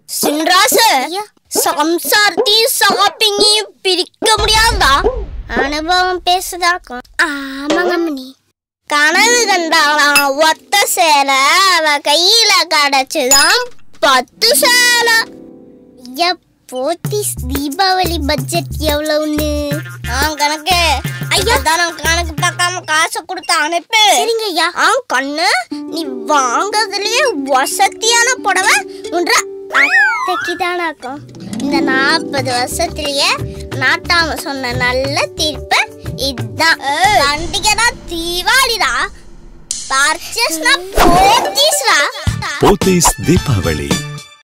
சின்ராசு சம்சாரத்தையும் ஷாப்பிங்கையும் பிரிக்க முடியாதா அனுபவம் பேசுதாக்கும் ஆமாங்க அம்மனி கனவு கண்டாளாம் ஒத்த சேலை அவ கையில கிடைச்சுதான் பத்து சேலை ஐயா போத்தீஸ் தீபாவளி பட்ஜெட் எவ்வளவுன்னு ஆ கணக்கு ஐயா தானே கணக்கு பார்க்காம காசை கொடுத்து அனுப்பு சரிங்க ஐயா ஆ கண்ணு நீ வாங்குறதுலயே வசதியான புடவை உன்ற அத்தைக்கு தானாக்கும் இந்த நாற்பது வருஷத்துலயே நாட்டாம சொன்ன நல்ல தீர்ப்பு இதுதான் பண்டிகைனா தீபாவளிடா பர்ச்சேஸ்னா போத்தீஸ்டா போத்தீஸ் தீபாவளி